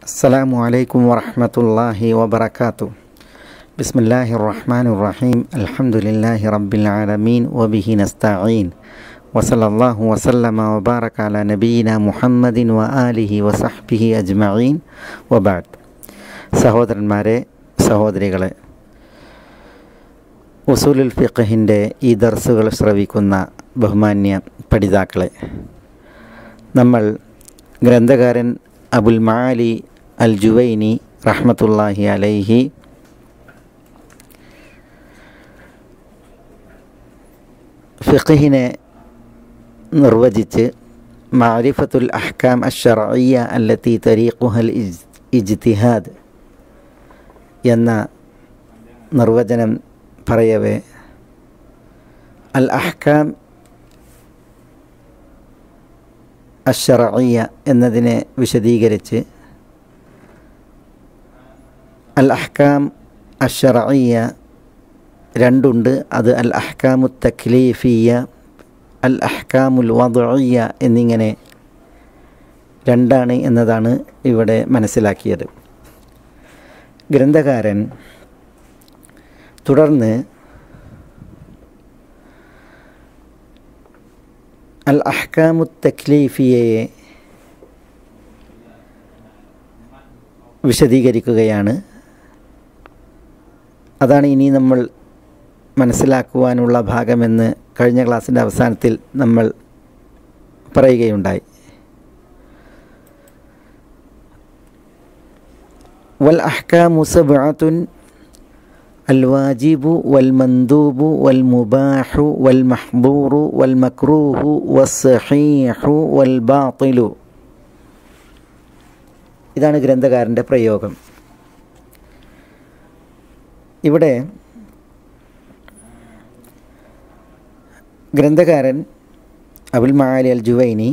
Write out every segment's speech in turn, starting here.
السلام عليكم ورحمة الله وبركاته بسم الله الرحمن الرحيم الحمد لله رب العالمين وبه نستعين وصلى الله وسلم وبارك على نبينا محمد وآله وصحبه أجمعين وبعد സഹോദരന്മാരെ സഹോദരികളെ ഉസൂലുൽ ഫിഖഹിൻ്റെ ഈ ദർസുകൾ ശ്രവിക്കുന്ന ബഹുമാന്യ പഠിതാക്കളെ നമ്മൾ ഗ്രന്ഥകാരൻ അബുൽ മാലി അൽ ജുവൈനി റഹ്മത്തുല്ലാഹി അലൈഹി ഫിഖിനെ നിർവചിച്ച് മാരിഫത്തുൽ അഹ്കാം അഷറയ്യ അല്ലത്തി തരീഖുഹൽ ഇജ്തിഹാദ് എന്ന നിർവചനം പറയവേ അൽ അഹ്കാം അഷറയ്യ എന്നതിനെ വിശദീകരിച്ച് അൽ അഹ്കാം അഷറയ്യ രണ്ടുണ്ട് അത് അൽ അഹ്കാമു തക്ലീഫിയ അൽ അഹ്കാമുൽ വദയ്യ എന്നിങ്ങനെ രണ്ടാണ് എന്നതാണ് ഇവിടെ മനസ്സിലാക്കിയത് ഗ്രന്ഥകാരൻ തുടർന്ന് അൽ അഹ്കാമു തക്ലീഫിയയെ വിശദീകരിക്കുകയാണ് അതാണ് ഇനി നമ്മൾ മനസ്സിലാക്കുവാനുള്ള ഭാഗമെന്ന് കഴിഞ്ഞ ക്ലാസ്സിൻ്റെ അവസാനത്തിൽ നമ്മൾ പറയുകയുണ്ടായി വൽ അഹ്കാമു സബ്അത്തുൻ الواجب والمندوب والمباح والمحظور والمكروه والصحيح والباطل ഇതാണ് ഗ്രന്ഥകാരൻ്റെ പ്രയോഗം ഇവിടെ ഗ്രന്ഥകാരൻ അബുൽ മാലി അൽ ജുവൈനി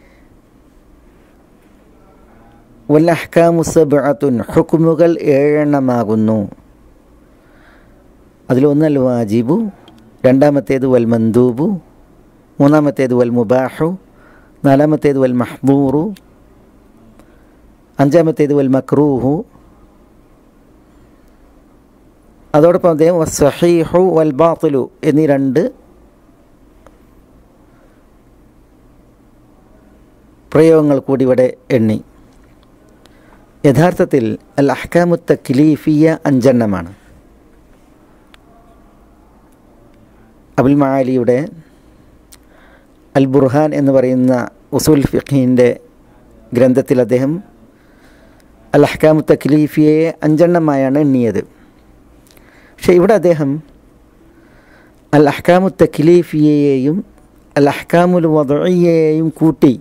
വല്ലഹ്കാമു സബ്അത്തുൻ ഹുക്കുമുകൾ ഏഴെണ്ണമാകുന്നു അതിലൊന്ന് അൽ വാജിബു രണ്ടാമത്തേത് വൽ മന്ദൂബു മൂന്നാമത്തേത് വൽ മുബാഹു നാലാമത്തേത് വൽ മഹ്ബൂറു അഞ്ചാമത്തേത് വൽ മക്രൂഹു അതോടൊപ്പം അദ്ദേഹം വസ്സഹീഹു വൽ ബാത്തിലു എന്നീ രണ്ട് പ്രയോഗങ്ങൾ കൂടി ഇവിടെ എണ്ണി യഥാർത്ഥത്തിൽ അൽ അഹ്കാമു തക്ലീഫിയ അഞ്ചെണ്ണമാണ് അബുൽ മാലിയുടെ അൽ ബുർഹാൻ എന്ന് പറയുന്ന ഉസൂൽ ഫിഖീൻ്റെ ഗ്രന്ഥത്തിൽ അദ്ദേഹം അൽ അഹ്കാമു തക്ലീഫിയയെ അഞ്ചെണ്ണമായാണ് എണ്ണിയത് പക്ഷേ ഇവിടെ അദ്ദേഹം അൽ അഹ്കാമു തക്ലീഫിയയെയും അൽ അഹ്കാമുൽ വദയ്യയെയും കൂട്ടി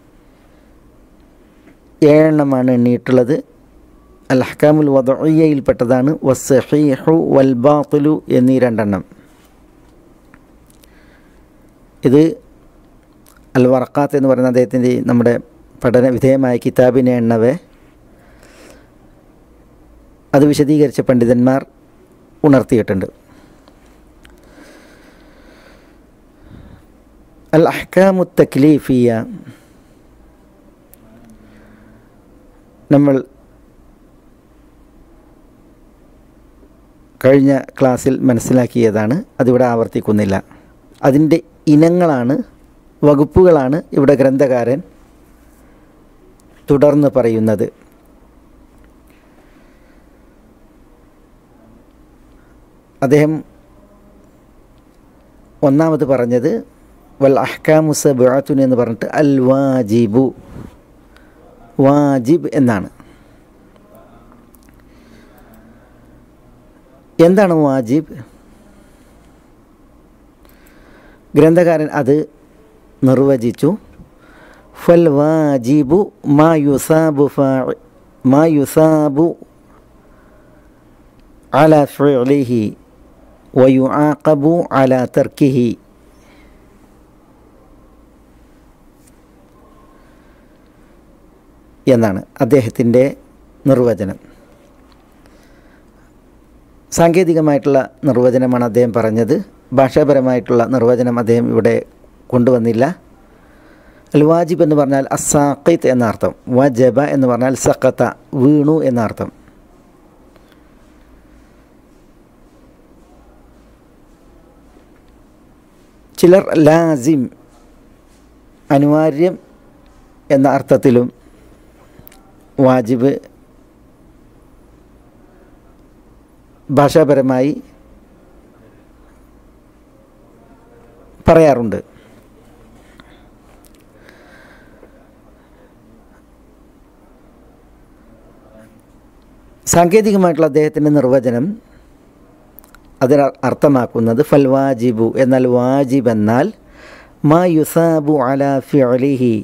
ഏഴെണ്ണമാണ് എണ്ണിയിട്ടുള്ളത് അൽ അഹ്കാമുൽ വദയ്യയിൽപ്പെട്ടതാണ് വസ്സഹീഹു വൽ ബാത്തുലു എന്നീ രണ്ടെണ്ണം ഇത് അൽ വറക്കാത്ത് എന്ന് പറയുന്ന അദ്ദേഹത്തിൻ്റെ നമ്മുടെ പഠന വിധേയമായ കിതാബിനെ എണ്ണവെ അത് വിശദീകരിച്ച പണ്ഡിതന്മാർ ഉണർത്തിയിട്ടുണ്ട് അൽ അഹ്കാമു തക്ലീഫിയ നമ്മൾ കഴിഞ്ഞ ക്ലാസ്സിൽ മനസ്സിലാക്കിയതാണ് അതിവിടെ ആവർത്തിക്കുന്നില്ല അതിൻ്റെ ഇനങ്ങളാണ് വകുപ്പുകളാണ് ഇവിടെ ഗ്രന്ഥകാരൻ തുടർന്ന് പറയുന്നത് അദ്ദേഹം ഒന്നാമത് പറഞ്ഞത് വൽ അഹ്കാമു സബഅത്തുൻ എന്ന് പറഞ്ഞിട്ട് അൽ വാജിബു വാജിബ് എന്നാണ് എന്താണ് വാജിബ് ഗ്രന്ഥകാരൻ അത് നിർവചിച്ചു ഫൽ വാജിബു മാ യുസാബു മാ യുസാബു അല ഫിഅലിഹി വയുആഖബു അല തർക്കിഹി എന്നാണ് അദ്ദേഹത്തിൻ്റെ നിർവചനം സാങ്കേതികമായിട്ടുള്ള നിർവചനമാണ് അദ്ദേഹം പറഞ്ഞത് ഭാഷാപരമായിട്ടുള്ള നിർവചനം അദ്ദേഹം ഇവിടെ കൊണ്ടുവന്നില്ല അൽ വാജിബ് എന്ന് പറഞ്ഞാൽ അസാഖിത്ത് എന്ന അർത്ഥം വജബ എന്ന് പറഞ്ഞാൽ സഖത്ത വീണു എന്ന അർത്ഥം ചിലർ ലാസിം അനിവാര്യം എന്ന അർത്ഥത്തിലും വാജിബ് ഭാഷാപരമായി പറയാറുണ്ട് സാങ്കേതികമായിട്ടുള്ള അദ്ദേഹത്തിൻ്റെ നിർവചനം അതിന് അർത്ഥമാക്കുന്നത് ഫൽ വാജിബു എന്നാൽ വാജിബ് എന്നാൽ മാ യുസാബു അല ഫിഅലിഹി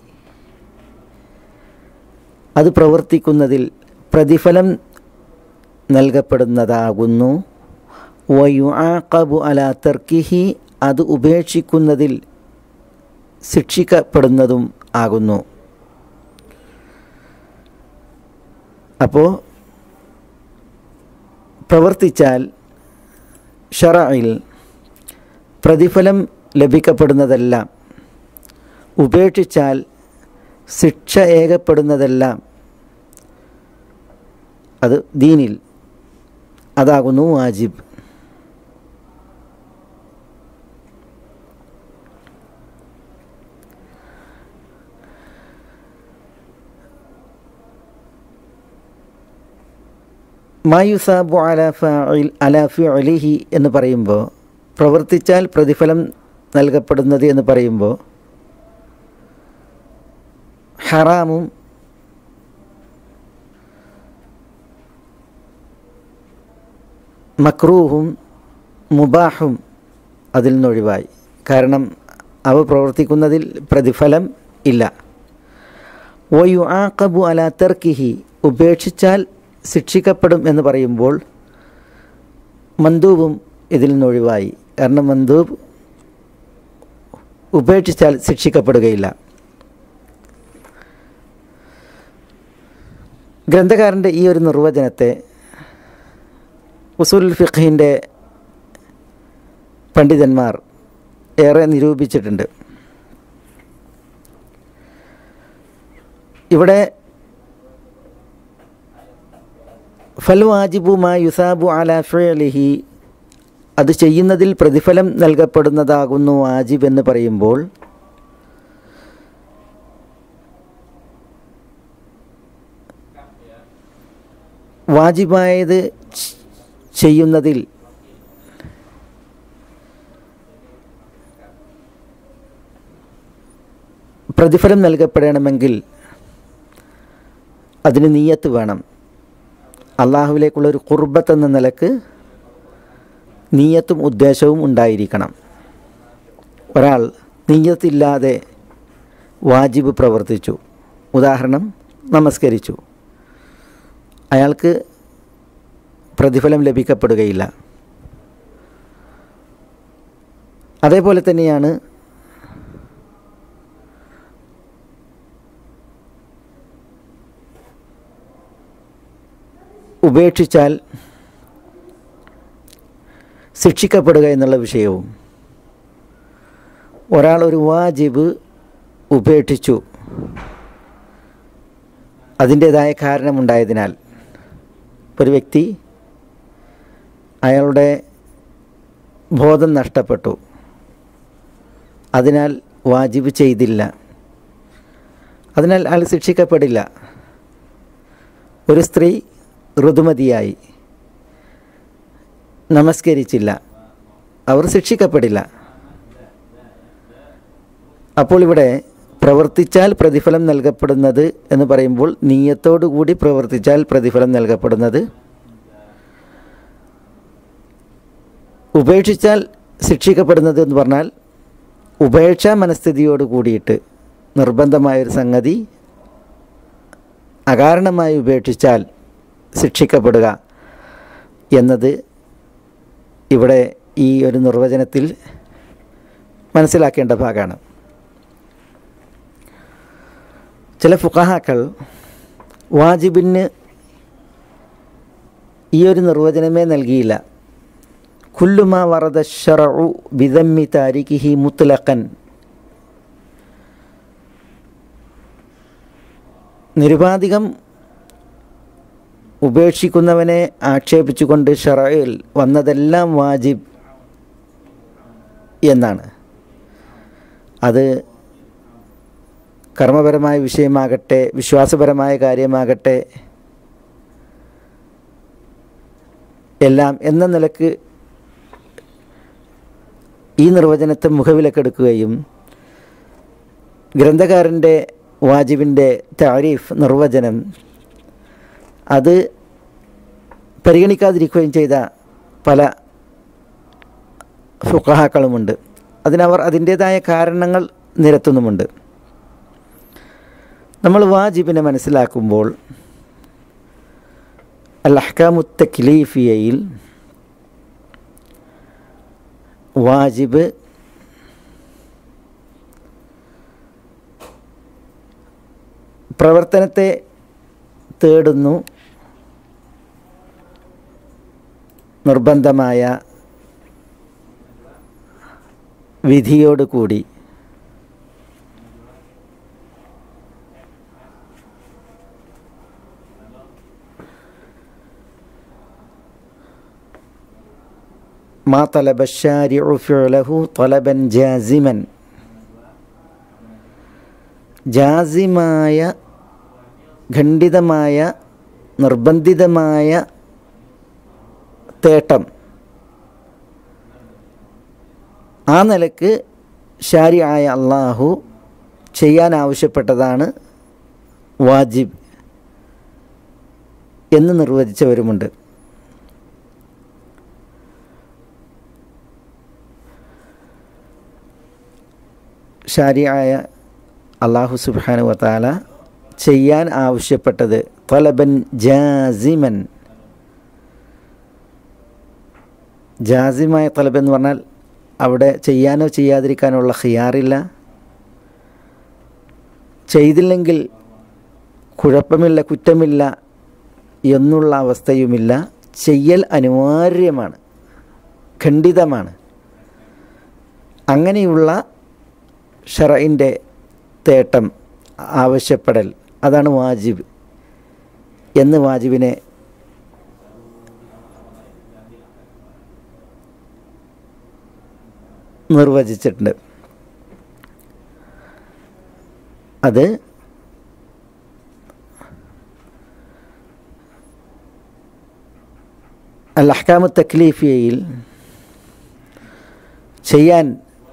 അത് പ്രവർത്തിക്കുന്നതിൽ പ്രതിഫലം നൽകപ്പെടുന്നതാകുന്നു വയുആഖബു അല തർക്കിഹി അത് ഉപേക്ഷിക്കുന്നതിൽ ശിക്ഷിക്കപ്പെടുന്നതും ആകുന്നു അപ്പോൾ പ്രവർത്തിച്ചാൽ ഷറയിൽ പ്രതിഫലം ലഭിക്കപ്പെടുന്നതെല്ലാം ഉപേക്ഷിച്ചാൽ ശിക്ഷ ഏകപ്പെടുന്നതെല്ലാം അത് ദീനിൽ അതാകുന്നു വാജിബ് മായുസാബു അലാഫി അലാഫി അലിഹി എന്ന് പറയുമ്പോൾ പ്രവർത്തിച്ചാൽ പ്രതിഫലം നൽകപ്പെടുന്നത് എന്ന് പറയുമ്പോൾ ഹറാമും മക്രൂഹും മുബാഹും അതിൽ നിന്നൊഴിവായി കാരണം അവ പ്രവർത്തിക്കുന്നതിൽ പ്രതിഫലം ഇല്ല വയു ആക്കബു അല തെർക്കിഹി ഉപേക്ഷിച്ചാൽ ശിക്ഷിക്കപ്പെടും എന്ന് പറയുമ്പോൾ മന്ദൂബും ഇതിൽ നിന്നൊഴിവായി കാരണം മന്ദൂബ് ഉപേക്ഷിച്ചാൽ ശിക്ഷിക്കപ്പെടുകയില്ല ഗ്രന്ഥകാരൻ്റെ ഈ ഒരു നിർവചനത്തെ ഉസൂൽ ഫിഖിൻ്റെ പണ്ഡിതന്മാർ ഏറെ നിരൂപിച്ചിട്ടുണ്ട് ഇവിടെ ഫൽ വാജിബു മാ യുസാബു അല ഫിഅലിഹി അത് ചെയ്യുന്നതിൽ പ്രതിഫലം നൽകപ്പെടുന്നതാകുന്നു വാജിബ് എന്ന് പറയുമ്പോൾ വാജിബായത് ചെയ്യുന്നതിൽ പ്രതിഫലം നൽകപ്പെടണമെങ്കിൽ അതിന് നീയത്ത് വേണം അള്ളാഹുവിലേക്കുള്ള ഒരു കുർബത്ത് എന്ന നിലക്ക് നീയത്തും ഉദ്ദേശവും ഉണ്ടായിരിക്കണം ഒരാൾ നീയത്തില്ലാതെ വാജിബ് പ്രവർത്തിച്ചു ഉദാഹരണം നമസ്കരിച്ചു അയാൾക്ക് പ്രതിഫലം ലഭിക്കപ്പെടുകയില്ല അതേപോലെ തന്നെയാണ് ഉപേക്ഷിച്ചാൽ ശിക്ഷിക്കപ്പെടുക എന്നുള്ള വിഷയവും ഒരാൾ ഒരു വാജിബ് ഉപേക്ഷിച്ചു അതിൻ്റേതായ കാരണമുണ്ടായതിനാൽ ഒരു വ്യക്തി അയാളുടെ ബോധം നഷ്ടപ്പെട്ടു അതിനാൽ വാജിബ് ചെയ്തില്ല അതിനാൽ അയാൾ ശിക്ഷിക്കപ്പെടില്ല ഒരു സ്ത്രീ ഋതുമതിയായി നമസ്കരിച്ചില്ല അവർ ശിക്ഷിക്കപ്പെടില്ല അപ്പോൾ ഇവിടെ പ്രവർത്തിച്ചാൽ പ്രതിഫലം നൽകപ്പെടുന്നത് എന്ന് പറയുമ്പോൾ നീയത്തോടു കൂടി പ്രവർത്തിച്ചാൽ പ്രതിഫലം നൽകപ്പെടുന്നത് ഉപേക്ഷിച്ചാൽ ശിക്ഷിക്കപ്പെടുന്നത് എന്ന് പറഞ്ഞാൽ ഉപേക്ഷാ മനസ്ഥിതിയോട് കൂടിയിട്ട് നിർബന്ധമായൊരു സംഗതി അകാരണമായി ഉപേക്ഷിച്ചാൽ ശിക്ഷിക്കപ്പെടുക എന്നത് ഇവിടെ ഈ ഒരു നിർവചനത്തിൽ മനസ്സിലാക്കേണ്ട ഭാഗമാണ് ചില ഫുഖഹാക്കൾ വാജിബിന് ഈ ഒരു നിർവചനമേ നൽകിയില്ല കുല്ലുമ വറദ ഷറഉ ബിദമ്മി താരിഖിഹി മുത്ലഖൻ നിരുപാധികം ഉപേക്ഷിക്കുന്നവനെ ആക്ഷേപിച്ചുകൊണ്ട് ഷറയിൽ വന്നതെല്ലാം വാജിബ് എന്നാണ് അത് കർമ്മപരമായ വിഷയമാകട്ടെ വിശ്വാസപരമായ കാര്യമാകട്ടെ എല്ലാം എന്ന നിലക്ക് ഈ നിർവചനത്തെ മുഖവിലക്കെടുക്കുകയും ഗ്രന്ഥകാരൻ്റെ വാജിബിൻ്റെ താരീഫ് നിർവചനം അത് പരിഗണിക്കാതിരിക്കുകയും ചെയ്ത പല ഫുക്കഹാക്കളുമുണ്ട് അതിനവർ അതിൻ്റേതായ കാരണങ്ങൾ നിരത്തുന്നുമുണ്ട് നമ്മൾ വാജിബിനെ മനസ്സിലാക്കുമ്പോൾ അൽ അഹ്കാമു തക്ലീഫിയയിൽ വാജിബ് പ്രവർത്തനത്തെ തേടുന്നു നിർബന്ധമായ വിധിയോട് കൂടി മാ തലബ ഷാരിഉ ഫിഅലഹു തലബൻ ജാസിമൻ ജാസിമായ ഖണ്ഡിതമായ നിർബന്ധിതമായ തേട്ടം ആ നിലക്ക് ഷാരിയായ അള്ളാഹു ചെയ്യാൻ ആവശ്യപ്പെട്ടതാണ് വാജിബ് എന്ന് നിർവചിച്ചവരുമുണ്ട് ഷാരിയായ അള്ളാഹു സുബാനു വത്താല ചെയ്യാൻ ആവശ്യപ്പെട്ടത് തലബൻ ജാസിമൻ ജാസിമായ തലബ് എന്ന് പറഞ്ഞാൽ അവിടെ ചെയ്യാനോ ചെയ്യാതിരിക്കാനുള്ള ഹിയാറില്ല ചെയ്തില്ലെങ്കിൽ കുഴപ്പമില്ല കുറ്റമില്ല എന്നുള്ള അവസ്ഥയുമില്ല ചെയ്യൽ അനിവാര്യമാണ് ഖണ്ഡിതമാണ് അങ്ങനെയുള്ള ഷറയിൻ്റെ തേട്ടം ആവശ്യപ്പെടൽ അതാണ് വാജിബ് എന്ന് വാജിബിനെ നിർവചിച്ചിട്ടുണ്ട് അത് അൽ അഹ്കാമു തക്ലീഫിയയിൽ ചെയ്യാൻ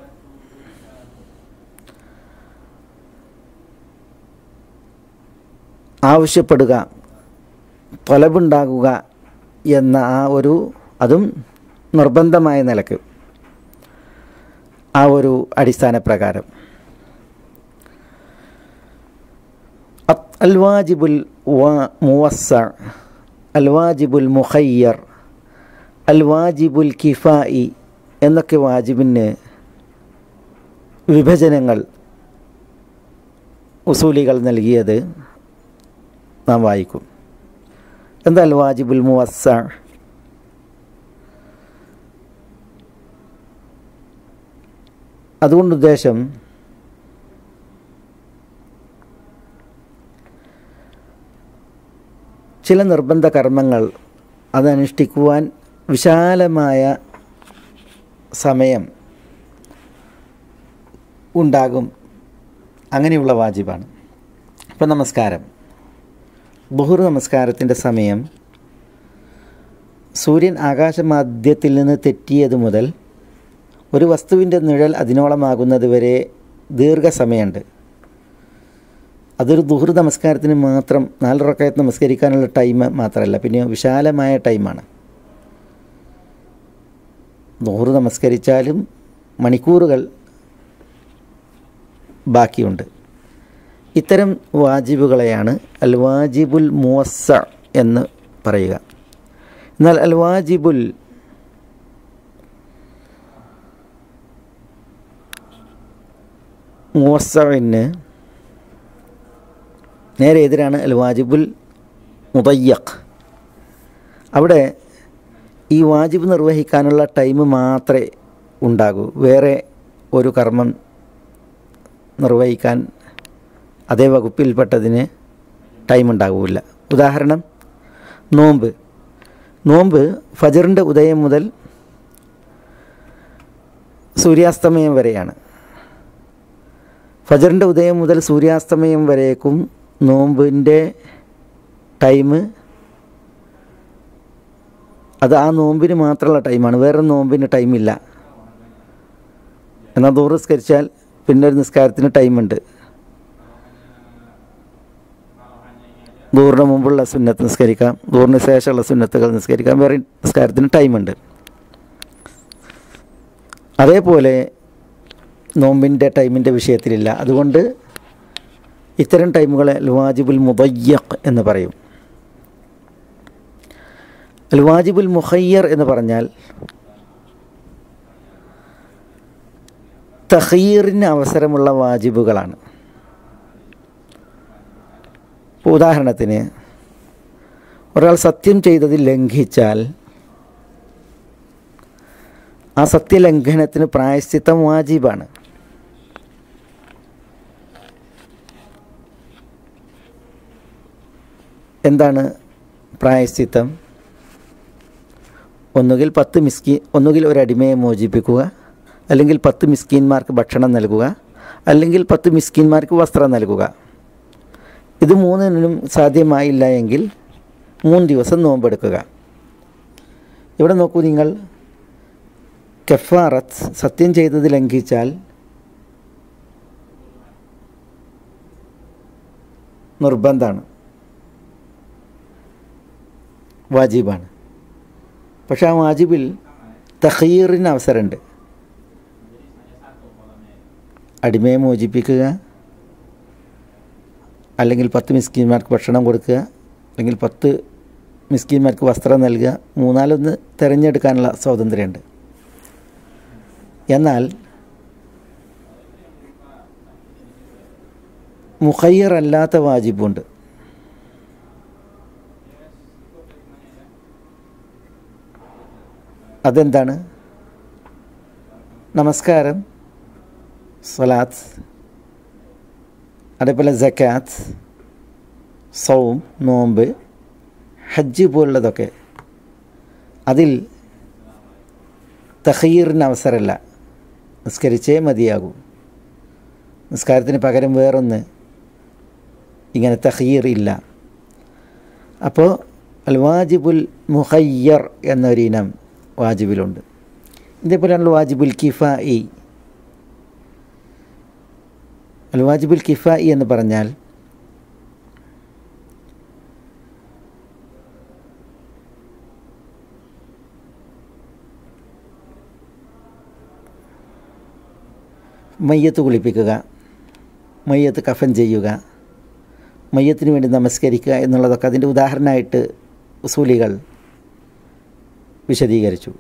ആവശ്യപ്പെടുക തൊലബുണ്ടാകുക എന്ന ആ ഒരു അതും നിർബന്ധമായ നിലക്ക് ആ ഒരു അടിസ്ഥാന പ്രകാരം അൽവാജിബുൽ മുവസ്സ അൽവാജിബുൽ മുഖയ്യർ അൽവാജിബുൽ കിഫായി എന്നൊക്കെ വാജിബിന് വിഭജനങ്ങൾ ഉസൂലികൾ നൽകിയത് നാം വായിക്കും എന്താ അൽ വാജിബുൽ മുവസ്സ അതുകൊണ്ട് ഉദ്ദേശം ചില നിർബന്ധ കർമ്മങ്ങൾ അതനുഷ്ഠിക്കുവാൻ വിശാലമായ സമയം ഉണ്ടാകും അങ്ങനെയുള്ള വാജിബാണ് ഇപ്പം നമസ്കാരം ബഹുർ നമസ്കാരത്തിൻ്റെ സമയം സൂര്യൻ ആകാശമാദ്യത്തിൽ നിന്ന് തെറ്റിയത് മുതൽ ഒരു വസ്തുവിൻ്റെ നിഴൽ അതിനോളമാകുന്നത് വരെ ദീർഘസമയമുണ്ട് അതൊരു ദുഹൃ നമസ്കാരത്തിന് മാത്രം നാല് റക്കായത്ത് നമസ്കരിക്കാനുള്ള ടൈം മാത്രമല്ല പിന്നെ വിശാലമായ ടൈമാണ് ദുഹൃ നമസ്കരിച്ചാലും മണിക്കൂറുകൾ ബാക്കിയുണ്ട് ഇത്തരം വാജിബുകളെയാണ് അൽ വാജിബുൽ മുവസ്സ എന്ന് പറയുക എന്നാൽ അൽ വാജിബുൽ മുവസ്സവിന് നേരെ എതിരാണ് അൽ വാജിബുൽ മുതയ്യഖ് അവിടെ ഈ വാജിബ് നിർവഹിക്കാനുള്ള ടൈം മാത്രമേ ഉണ്ടാകൂ വേറെ ഒരു കർമ്മം നിർവഹിക്കാൻ അതേ വകുപ്പിൽപ്പെട്ടതിന് ടൈം ഉണ്ടാകില്ല ഉദാഹരണം നോമ്പ് നോമ്പ് ഫജറിൻ്റെ ഉദയം മുതൽ സൂര്യാസ്തമയം വരെയാണ് ഫജറിൻ്റെ ഉദയം മുതൽ സൂര്യാസ്തമയം വരേക്കും നോമ്പിൻ്റെ ടൈം അത് ആ നോമ്പിന് മാത്രമുള്ള ടൈമാണ് വേറെ നോമ്പിന് ടൈമില്ല എന്നാൽ ദൂറ് നിസ്കരിച്ചാൽ പിന്നെ ഒരു നിസ്കാരത്തിന് ടൈമുണ്ട് ദൂറിന് മുമ്പുള്ള സുന്നത്ത് നിസ്കരിക്കാം ദൂറിന് ശേഷമുള്ള സുന്നത്തുകൾ നിസ്കരിക്കാം വേറെ നിസ്കാരത്തിന് ടൈമുണ്ട് അതേപോലെ നോമ്പിൻ്റെ ടൈമിൻ്റെ വിഷയത്തിലില്ല അതുകൊണ്ട് ഇത്തരം ടൈമുകളെ വാജിബുൽ മുബയ്യഖ് എന്ന് പറയും അൽ വാജിബുൽ മുഹയ്യർ എന്ന് പറഞ്ഞാൽ തഹീറിന് അവസരമുള്ള വാജിബുകളാണ് ഇപ്പോൾ ഉദാഹരണത്തിന് ഒരാൾ സത്യം ചെയ്തതിൽ ലംഘിച്ചാൽ ആ സത്യലംഘനത്തിന് പ്രായശ്ചിത്തം വാജിബാണ് എന്താണ് പ്രായശ്ചിത്തം ഒന്നുകിൽ പത്ത് മിസ്കി ഒന്നുകിൽ ഒരു അടിമയെ മോചിപ്പിക്കുക അല്ലെങ്കിൽ പത്ത് മിസ്കീന്മാർക്ക് ഭക്ഷണം നൽകുക അല്ലെങ്കിൽ പത്ത് മിസ്കീന്മാർക്ക് വസ്ത്രം നൽകുക ഇത് മൂന്നിനും സാധ്യമായില്ല എങ്കിൽ മൂന്ന് ദിവസം നോമ്പെടുക്കുക ഇവിടെ നോക്കൂ നിങ്ങൾ കെഫാറത്ത് സത്യം ചെയ്തത് ലംഘിച്ചാൽ നിർബന്ധമാണ് വാജിബാണ് പക്ഷെ ആ വാജിബിൽ തഹീറിന് അവസരമുണ്ട് അടിമയെ മോചിപ്പിക്കുക അല്ലെങ്കിൽ പത്ത് മിസ്കിന്മാർക്ക് ഭക്ഷണം കൊടുക്കുക അല്ലെങ്കിൽ പത്ത് മിസ്കിന്മാർക്ക് വസ്ത്രം നൽകുക മൂന്നാലൊന്ന് തിരഞ്ഞെടുക്കാനുള്ള സ്വാതന്ത്ര്യമുണ്ട് എന്നാൽ മുഖയ്യർ അല്ലാത്ത വാജിബുണ്ട് അതെന്താണ് നമസ്കാരം സ്വലാത്ത് അതേപോലെ ജക്കാത്ത് സൗം നോമ്പ് ഹജ്ജ് പോലുള്ളതൊക്കെ അതിൽ തഹീറിന് അവസരമല്ല നിസ്കരിച്ചേ മതിയാകൂ നിസ്കാരത്തിന് പകരം വേറൊന്ന് ഇങ്ങനെ തഹീർ ഇല്ല അപ്പോൾ അൽ വാജിബുൽ മുഹയ്യർ എന്നൊരിനം വാജിബിലുണ്ട് ഇതേപോലെയാണല്ലോ വാജിബുൽ കിഫായി അൽ വാജിബുൽ കിഫായി എന്ന് പറഞ്ഞാൽ മയ്യത്ത് കുളിപ്പിക്കുക മയ്യത്ത് കഫൻ ചെയ്യുക മയ്യത്തിന് വേണ്ടി നമസ്കരിക്കുക എന്നുള്ളതൊക്കെ അതിൻ്റെ ഉദാഹരണമായിട്ട് ഉസൂലികൾ വിശദീകരിച്ചു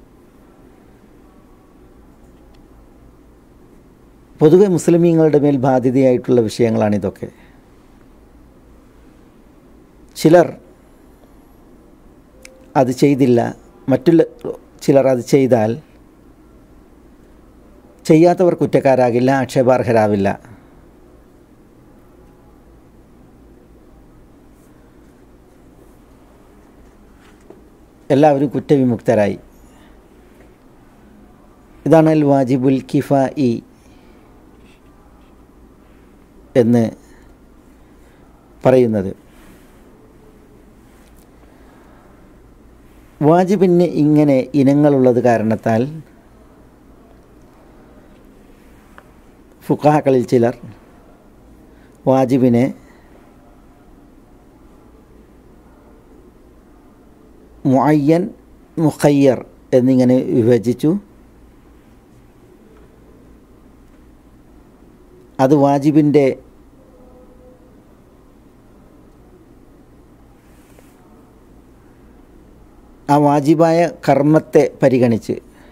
പൊതുവെ മുസ്ലിമീങ്ങളുടെ മേൽ ബാധ്യതയായിട്ടുള്ള വിഷയങ്ങളാണിതൊക്കെ ചിലർ അത് ചെയ്തില്ല മറ്റുള്ള ചിലർ അത് ചെയ്താൽ ചെയ്യാത്തവർ കുറ്റക്കാരാകില്ല ആക്ഷേപാർഹരാവില്ല എല്ലാവരും കുറ്റവിമുക്തരായി ഇതാണ് അൽ വാജിബുൽ കിഫായി എന്ന് പറയുന്നത് വാജിബിന് ഇങ്ങനെ ഇനങ്ങളുള്ളത് കാരണത്താൽ ഫുക്കാഹകളിൽ ചിലർ വാജിബിനെ മുഅയ്യൻ മുഖയ്യർ എന്നിങ്ങനെ വിഭജിച്ചു അത് വാജിബിൻ്റെ ആ വാജിബായ കർമ്മത്തെ പരിഗണിച്ച്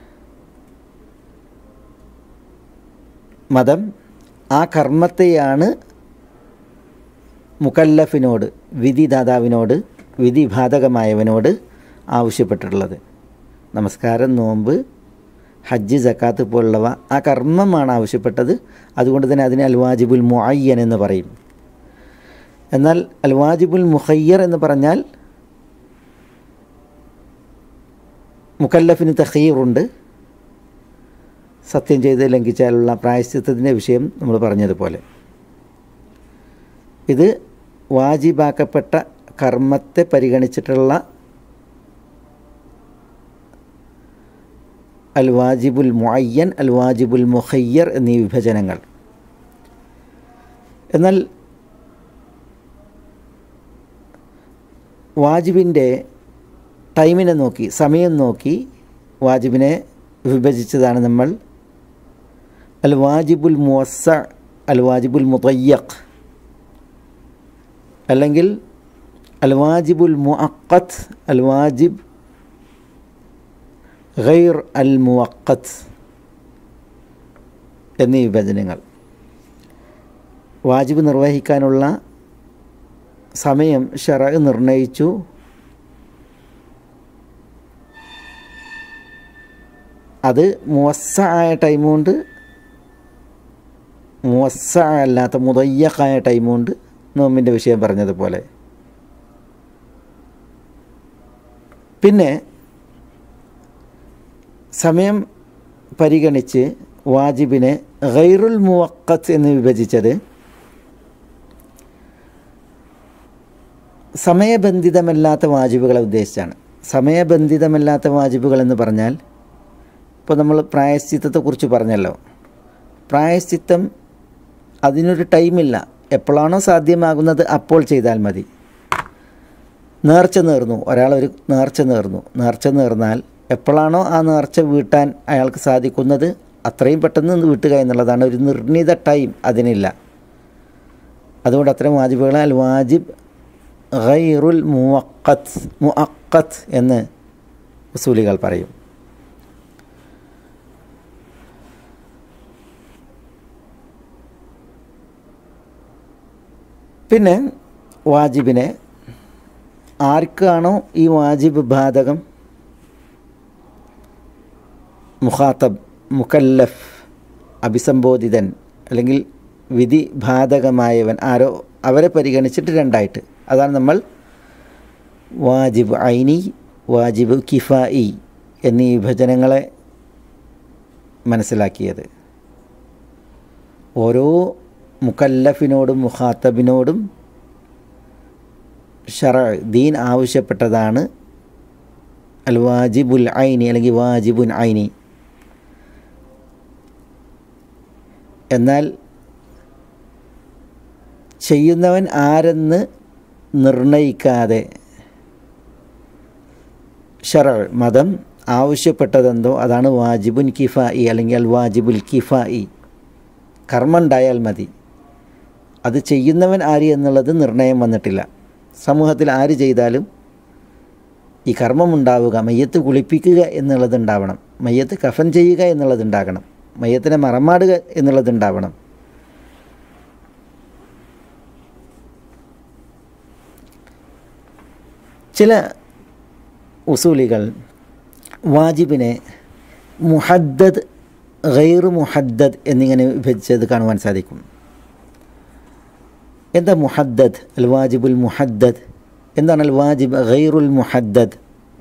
മതം ആ കർമ്മത്തെയാണ് മുക്കല്ലഫിനോട് വിധിദാതാവിനോട് വിധിബാധകമായവനോട് ആവശ്യപ്പെട്ടിട്ടുള്ളത് നമസ്കാരം നോമ്പ് ഹജ്ജ് ജക്കാത്ത് പോലുള്ളവ ആ കർമ്മമാണ് ആവശ്യപ്പെട്ടത് അതുകൊണ്ട് തന്നെ അതിനെ അൽ വാജിബുൽ മുഅയ്യൻ എന്ന് പറയും എന്നാൽ അൽ വാജിബുൽ മുഖയ്യർ എന്ന് പറഞ്ഞാൽ മുക്കല്ലഫിന് തഖീറുണ്ട് സത്യം ചെയ്ത് ലംഘിച്ചാലുള്ള പ്രായശ്ചിത്തത്തിൻ്റെ വിഷയം നമ്മൾ പറഞ്ഞതുപോലെ ഇത് വാജിബാക്കപ്പെട്ട കർമ്മത്തെ പരിഗണിച്ചിട്ടുള്ള അൽ വാജിബുൽ മുഅയ്യൻ അൽ വാജിബുൽ മുഖയ്യർ എന്നീ വിഭജനങ്ങൾ എന്നാൽ വാജിബിൻ്റെ ടൈമിനെ നോക്കി സമയം നോക്കി വാജിബിനെ വിഭജിച്ചതാണ് നമ്മൾ അൽ വാജിബുൽ മുവസ്സ അൽ വാജിബുൽ മുതയ്യഖ് അല്ലെങ്കിൽ അൽ വാജിബുൽ മുഅക്കത്ത് അൽ വാജിബ് ഗൈർ അൽ മുവക്കത്ത് എന്നീ വിഭജനങ്ങൾ വാജിബ് നിർവഹിക്കാനുള്ള സമയം ഷറ നിർണയിച്ചു അത് മുവസ്സ ആയ ടൈമുണ്ട് മുവസ്സ അല്ലാത്ത മുതയ്യക്കായ ടൈമുണ്ട് നോമ്പിൻ്റെ വിഷയം പറഞ്ഞതുപോലെ പിന്നെ സമയം പരിഗണിച്ച് വാജിബിനെ ഗൈറുൽ മുവക്കത്ത് എന്ന് വിഭജിച്ചത് സമയബന്ധിതമല്ലാത്ത വാജിബുകളെ ഉദ്ദേശിച്ചാണ് സമയബന്ധിതമല്ലാത്ത വാജിബുകൾ എന്ന് പറഞ്ഞാൽ ഇപ്പോൾ നമ്മൾ പ്രായശ്ചിത്തത്തെക്കുറിച്ച് പറഞ്ഞല്ലോ പ്രായശ്ചിത്തം അതിനൊരു ടൈമില്ല എപ്പോഴാണോ സാധ്യമാകുന്നത് അപ്പോൾ ചെയ്താൽ മതി നേർച്ച നേർന്നു ഒരാളൊരു നേർച്ച നേർന്നു നേർച്ച നേർന്നാൽ എപ്പോഴാണോ ആ നേർച്ച വീട്ടാൻ അയാൾക്ക് സാധിക്കുന്നത് അത്രയും പെട്ടെന്ന് വീട്ടുക എന്നുള്ളതാണ് ഒരു നിർണിത ടൈം അതിനില്ല അതുകൊണ്ട് അത്തരം വാജിബുകളെ അൽ വാജിബ് ഗൈറുൽ മുവക്കത്ത് മുഅക്കത്ത് എന്ന് ഉസൂലികൾ പറയും പിന്നെ വാജിബിനെ ആർക്കാണോ ഈ വാജിബ് ബാധകം മുഖാത്തബ് മുക്കല്ലഫ് അഭിസംബോധിതൻ അല്ലെങ്കിൽ വിധി ബാധകമായവൻ ആരോ അവരെ പരിഗണിച്ചിട്ട് രണ്ടായിട്ട് അതാണ് നമ്മൾ വാജിബ് ഐനി വാജിബ് കിഫായി എന്നീ വിഭജനങ്ങളെ മനസ്സിലാക്കിയത് ഓരോ മുക്കല്ലഫിനോടും മുഖാത്തബിനോടും ഷറ ദീൻ ആവശ്യപ്പെട്ടതാണ് അൽ വാജിബുൽ ഐനി അല്ലെങ്കിൽ വാജിബുൻ ഐനി എന്നാൽ ചെയ്യുന്നവൻ ആരെന്ന് നിർണയിക്കാതെ ഷറ മതം ആവശ്യപ്പെട്ടതെന്തോ അതാണ് വാജിബുൻ കിഫായി അല്ലെങ്കിൽ അൽ വാജിബുൽ കിഫായി കർമ്മം ഉണ്ടായാൽ മതി അത് ചെയ്യുന്നവൻ ആര് എന്നുള്ളത് നിർണയം വന്നിട്ടില്ല സമൂഹത്തിൽ ആര് ചെയ്താലും ഈ കർമ്മം ഉണ്ടാവുക മയ്യത്ത് കുളിപ്പിക്കുക എന്നുള്ളത് ഉണ്ടാവണം മയ്യത്ത് കഫൻ ചെയ്യുക എന്നുള്ളത് ഉണ്ടാകണം മയ്യത്തിനെ മറമാടുക എന്നുള്ളത് ഉണ്ടാവണം ചില ഉസൂലികൾ വാജിബിനെ മുഹദ്ദദ് ഗൈർ മുഹദ്ദദ് എന്നിങ്ങനെ വിഭജിച്ചത് കാണുവാൻ സാധിക്കും എന്താ മുഹദ്ദദ് അൽ വാജിബുൽ മുഹദ്ദദ് എന്താണ് അൽ വാജിബ് ഗൈറുൽ മുഹദ്ദദ്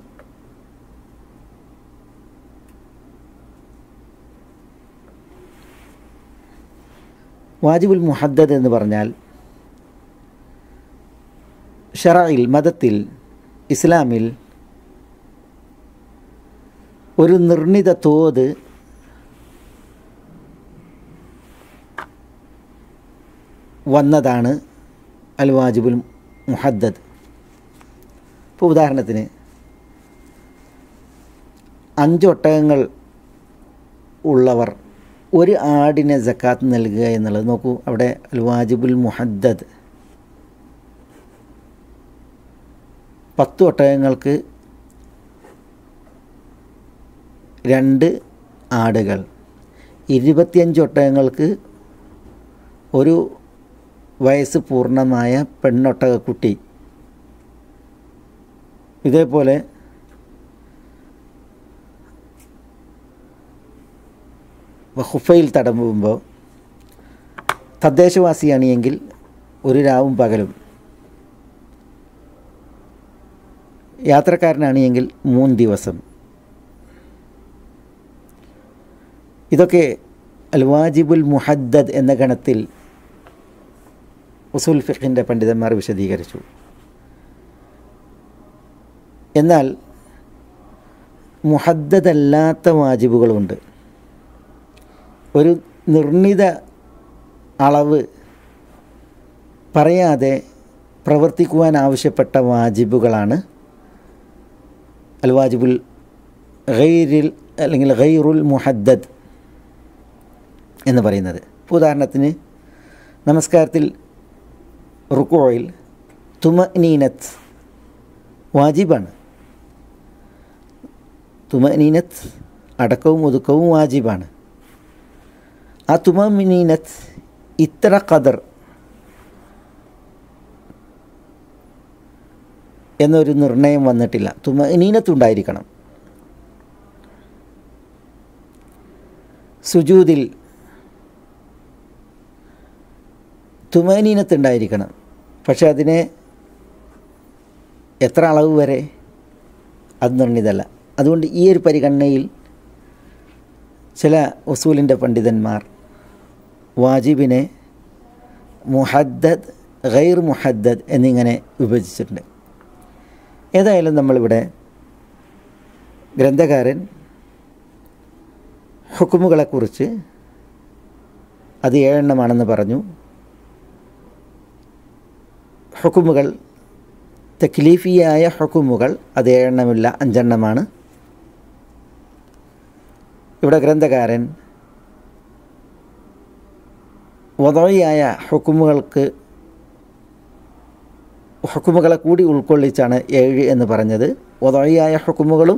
വാജിബുൽ മുഹദ്ദദ് എന്ന് പറഞ്ഞാൽ ഷറയിൽ മതത്തിൽ ഇസ്ലാമിൽ ഒരു നിർണിത തോത് വന്നതാണ് അൽ വാജിബുൽ മുഹദ്ദദ് ഇപ്പോൾ ഉദാഹരണത്തിന് അഞ്ചൊട്ടകങ്ങൾ ഉള്ളവർ ഒരു ആടിനെ ജക്കാത്ത് നൽകുക എന്നുള്ളത് നോക്കൂ അവിടെ അൽ വാജിബുൽ മുഹദ്ദദ് പത്ത് ഒട്ടകങ്ങൾക്ക് രണ്ട് ആടുകൾ ഇരുപത്തിയഞ്ച് ഒട്ടകങ്ങൾക്ക് ഒരു വയസ്സ് പൂർണ്ണമായ പെണ്ണൊട്ടകക്കുട്ടി ഇതേപോലെ ഹുഫയിൽ തടമ്പുമ്പോൾ തദ്ദേശവാസിയാണെങ്കിൽ ഒരു രാവും പകലും യാത്രക്കാരനാണ് എങ്കിൽ മൂന്ന് ദിവസം ഇതൊക്കെ അൽ വാജിബുൽ മുഹദ്ദദ് എന്ന ഗണത്തിൽ ഉസുൽ ഫിഖിൻ്റെ പണ്ഡിതന്മാർ വിശദീകരിച്ചു എന്നാൽ മുഹദ്ദദല്ലാത്ത വാജിബുകളുണ്ട് ഒരു നിർണിത അളവ് പറയാതെ പ്രവർത്തിക്കുവാൻ ആവശ്യപ്പെട്ട വാജിബുകളാണ് അൽ വാജിബുൽ ഗൈരിൽ അല്ലെങ്കിൽ ഗൈറുൽ മുഹദ്ദദ് എന്ന് പറയുന്നത് ഉദാഹരണത്തിന് നമസ്കാരത്തിൽ റുക്കോയിൽ തുമനീനത്ത് വാജിബാണ് തുമനീനത്ത് അടക്കവും ഒതുക്കവും വാജിബാണ് ആ തുമനീനത്ത് ഇത്ര കദർ എന്നൊരു നിർണയം വന്നിട്ടില്ല തുമനീനത്തുണ്ടായിരിക്കണം സുജൂതിൽ തുമനീനത്തുണ്ടായിരിക്കണം പക്ഷെ അതിനെ എത്ര അളവ് വരെ അത് നിർണിതല്ല അതുകൊണ്ട് ഈ ഒരു പരിഗണനയിൽ ചില ഉസൂലിൻ്റെ പണ്ഡിതന്മാർ വാജിബിനെ മുഹദ്ദദ് ഗൈർ മുഹദ്ദദ് എന്നിങ്ങനെ വിഭജിച്ചിട്ടുണ്ട് ഏതായാലും നമ്മളിവിടെ ഗ്രന്ഥകാരൻ ഹുക്കുമുകളെക്കുറിച്ച് അത് ഏഴെണ്ണമാണെന്ന് പറഞ്ഞു ഹുക്കുമുകൾ തക്ലീഫിയായ ഹുക്കുമുകൾ അത് ഏഴെണ്ണമില്ല അഞ്ചെണ്ണമാണ് ഇവിടെ ഗ്രന്ഥകാരൻ വതോയായ ഹുക്കുമുകൾക്ക് ഹുക്കുമുകളെ കൂടി ഉൾക്കൊള്ളിച്ചാണ് ഏഴ് എന്ന് പറഞ്ഞത് വതോയായ ഹുക്കുമുകളും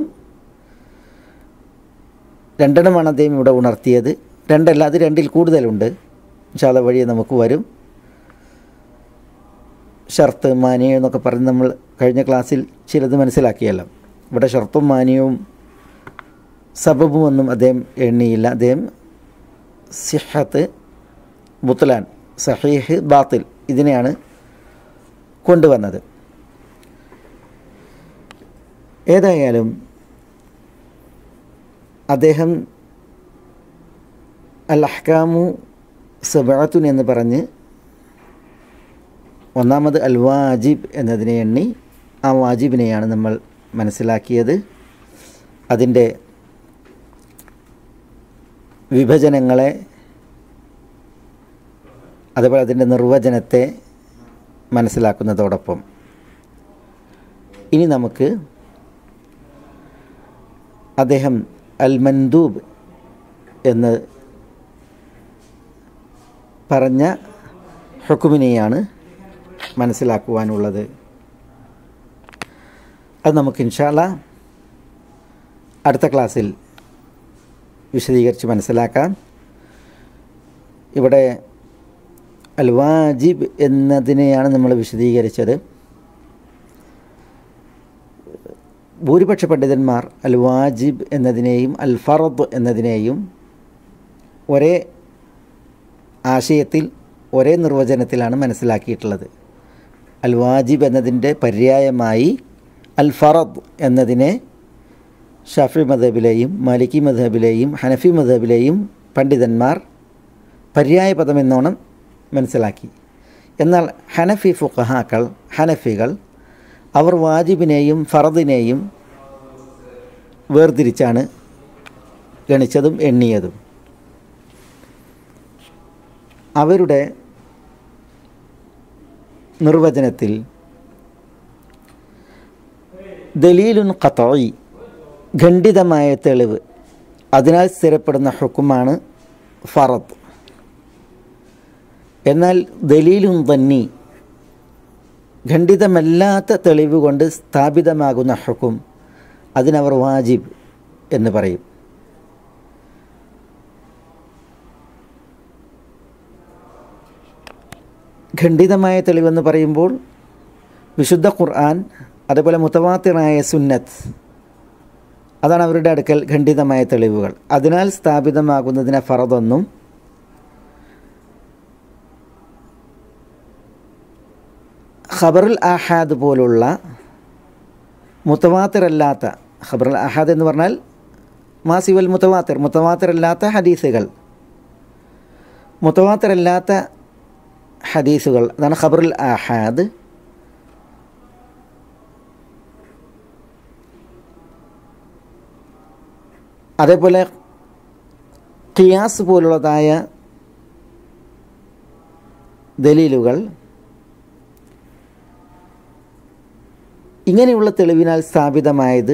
രണ്ടെണ്ണമാണ് അദ്ദേഹം ഇവിടെ ഉണർത്തിയത് രണ്ടല്ല അത് രണ്ടിൽ കൂടുതലുണ്ട് ഇൻഷാല്ല വഴി നമുക്ക് വരും ഷർത്ത് മാനിയം എന്നൊക്കെ പറഞ്ഞ് നമ്മൾ കഴിഞ്ഞ ക്ലാസ്സിൽ ചിലത് മനസ്സിലാക്കിയല്ലോ ഇവിടെ ഷർത്തും മാനിയവും സബബും ഒന്നും അദ്ദേഹം എണ്ണിയില്ല അദ്ദേഹം സിഹത്ത് ബുത്തലാൻ സഹീഹ് ബാത്തിൽ ഇതിനെയാണ് കൊണ്ടുവന്നത് ഏതായാലും അദ്ദേഹം അൽ അഹ്കാമു സബാത്തുൻ എന്ന് പറഞ്ഞ് ഒന്നാമത് അൽ വാജിബ് എന്നതിനെ എണ്ണി ആ വാജിബിനെയാണ് നമ്മൾ മനസ്സിലാക്കിയത് അതിൻ്റെ വിഭജനങ്ങളെ അതുപോലെ അതിൻ്റെ നിർവചനത്തെ മനസ്സിലാക്കുന്നതോടൊപ്പം ഇനി നമുക്ക് അദ്ദേഹം അൽ മൻദൂബ് എന്ന് പറഞ്ഞ ഹുക്കുമിനെയാണ് മനസ്സിലാക്കുവാനുള്ളത് അത് നമുക്ക് ഇൻഷാല്ല അടുത്ത ക്ലാസ്സിൽ വിശദീകരിച്ച് മനസ്സിലാക്കാം ഇവിടെ അൽ വാജിബ് എന്നതിനെയാണ് നമ്മൾ വിശദീകരിച്ചത് ഭൂരിപക്ഷ പണ്ഡിതന്മാർ അൽ വാജിബ് എന്നതിനെയും അൽ ഫറദ് എന്നതിനെയും ഒരേ ആശയത്തിൽ ഒരേ നിർവചനത്തിലാണ് മനസ്സിലാക്കിയിട്ടുള്ളത് അൽ വാജിബ് എന്നതിൻ്റെ പര്യായമായി അൽ ഫറദ് എന്നതിനെ ഷാഫി മദബിലെയും മാലിക്കി മദബിലെയും ഹനഫി മദബിലെയും പണ്ഡിതന്മാർ പര്യായ പദമെന്നോണം മനസ്സിലാക്കി എന്നാൽ ഹനഫി ഫുഖഹാക്കൾ ഹനഫികൾ അവർ വാജിബിനെയും ഫറദിനെയും വേർതിരിച്ചാണ് ഗണിച്ചതും എണ്ണിയതും അവരുടെ നിർവചനത്തിൽ ദലീലുൻ ഖത്തോയി ഖണ്ഡിതമായ തെളിവ് അതിനാൽ സ്ഥിരപ്പെടുന്ന ഹുക്കുമാണ് ഫറദ് എന്നാൽ ദലീലുൻ തന്നി ഖണ്ഡിതമല്ലാത്ത തെളിവ് കൊണ്ട് സ്ഥാപിതമാകുന്ന ഹുക്കും അതിനവർ വാജിബ് എന്ന് പറയും ഖണ്ഡിതമായ തെളിവെന്ന് പറയുമ്പോൾ വിശുദ്ധ ഖുർആൻ അതുപോലെ മുത്തവാത്തിറായ സുന്നത്ത് അതാണ് അവരുടെ അടുക്കൽ ഖണ്ഡിതമായ തെളിവുകൾ അതിനാൽ സ്ഥാപിതമാകുന്നതിനെ ഫറദൊന്നും ഖബറുൽ ആഹാദ് പോലുള്ള മുത്തവാത്തിറല്ലാത്ത ഖബർ അഹാദ് എന്ന് പറഞ്ഞാൽ മാസിവൽ മുത്തവാത്തിർ മുത്തവാത്തിറല്ലാത്ത ഹദീസുകൾ മുത്തവാത്തിറല്ലാത്ത ഹദീസുകൾ അതാണ് ഖബറുൽ അഹാദ് അതേപോലെ ഖിയാസ് പോലുള്ളതായ ദലീലുകൾ ഇങ്ങനെയുള്ള തെളിവിനാൽ സ്ഥാപിതമായത്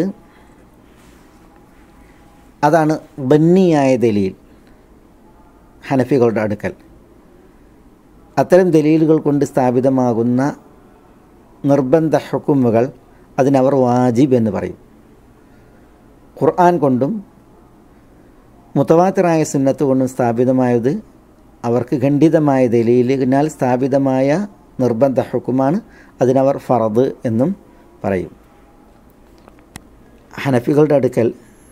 അതാണ് ബന്നിയായ ദലീൽ ഹനഫികളുടെ അടുക്കൽ അത്തരം ദലീലുകൾ കൊണ്ട് സ്ഥാപിതമാകുന്ന നിർബന്ധ ഹുക്കുമുകൾ അതിനവർ വാജിബ് എന്ന് പറയും ഖുർആൻ കൊണ്ടും മുത്തവാത്തിറായ സുന്നത്ത് കൊണ്ടും സ്ഥാപിതമായത് അവർക്ക് ഖണ്ഡിതമായ ദലീലിനാൽ സ്ഥാപിതമായ നിർബന്ധ ഹുക്കുമാണ് അതിനവർ ഫറദ് എന്നും പറയും ഹനഫികളുടെ അടുക്കൽ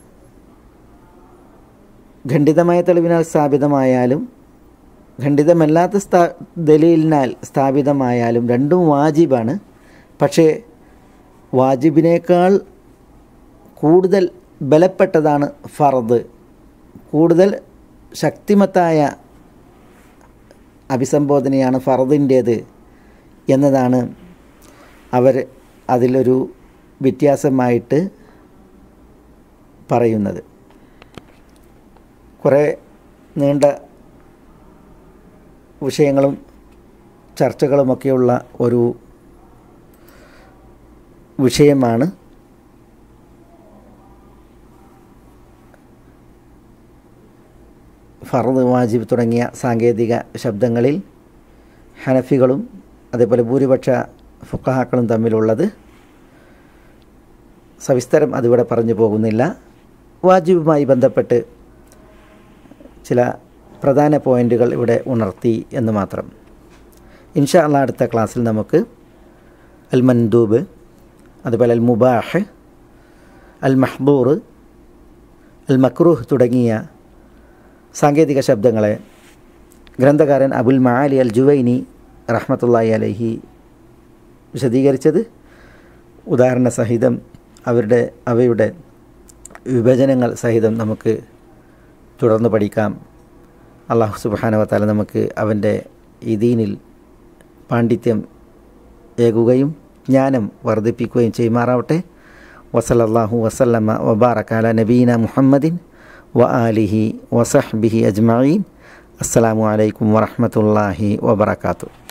ഖണ്ഡിതമായ തെളിവിനാൽ സ്ഥാപിതമായാലും ഖണ്ഡിതമല്ലാത്ത സ്ഥാ ദലീലിനാൽ സ്ഥാപിതമായാലും രണ്ടും വാജിബാണ് പക്ഷേ വാജിബിനേക്കാൾ കൂടുതൽ ബലപ്പെട്ടതാണ് ഫറദ് കൂടുതൽ ശക്തിമത്തായ അഭിസംബോധനയാണ് ഫറദിൻ്റേത് എന്നതാണ് അവർ അതിലൊരു വ്യത്യാസമായിട്ട് പറയുന്നത് കുറേ നീണ്ട വിഷയങ്ങളും ചർച്ചകളുമൊക്കെയുള്ള ഒരു വിഷയമാണ് ഫർദ് വാജിബ് തുടങ്ങിയ സാങ്കേതിക ശബ്ദങ്ങളിൽ ഹനഫികളും അതേപോലെ ഭൂരിപക്ഷ ഫുക്കഹാക്കളും തമ്മിലുള്ളത് സവിസ്തരം അതിവിടെ പറഞ്ഞു പോകുന്നില്ല വാജിബുമായി ബന്ധപ്പെട്ട് ചില പ്രധാന പോയിന്റുകൾ ഇവിടെ ഉണർത്തി എന്ന് മാത്രം ഇൻഷാ അള്ളാ അടുത്ത ക്ലാസ്സിൽ നമുക്ക് അൽ മൻദൂബ് അതുപോലെ അൽ മുബാഹ് അൽ മഹ്ബൂർ അൽ മക്രൂഹ് തുടങ്ങിയ സാങ്കേതിക ശബ്ദങ്ങളെ ഗ്രന്ഥകാരൻ അബുൽ മഹാലി അൽ ജുവൈനി റഹ്മത്തുള്ളാഹി അലഹി വിശദീകരിച്ചത് ഉദാഹരണ സഹിതം അവരുടെ അവയുടെ വിഭജനങ്ങൾ സഹിതം നമുക്ക് തുടർന്ന് പഠിക്കാം അള്ളാഹു സുബാനവത്താല നമുക്ക് അവൻ്റെ ഈ ദീനിൽ പാണ്ഡിത്യം ഏകുകയും ജ്ഞാനം വർദ്ധിപ്പിക്കുകയും ചെയ്യുമാറാവട്ടെ വസലല്ലാഹു വസല്ലമ്മ വബാറക്കാല നബീന മുഹമ്മദിൻ വ ആലിഹി വസഹ്ബിഹി അജ്മീൻ അസ്സലാമു അലൈക്കും വറഹമത്തല്ലാഹി വബർക്കാത്തു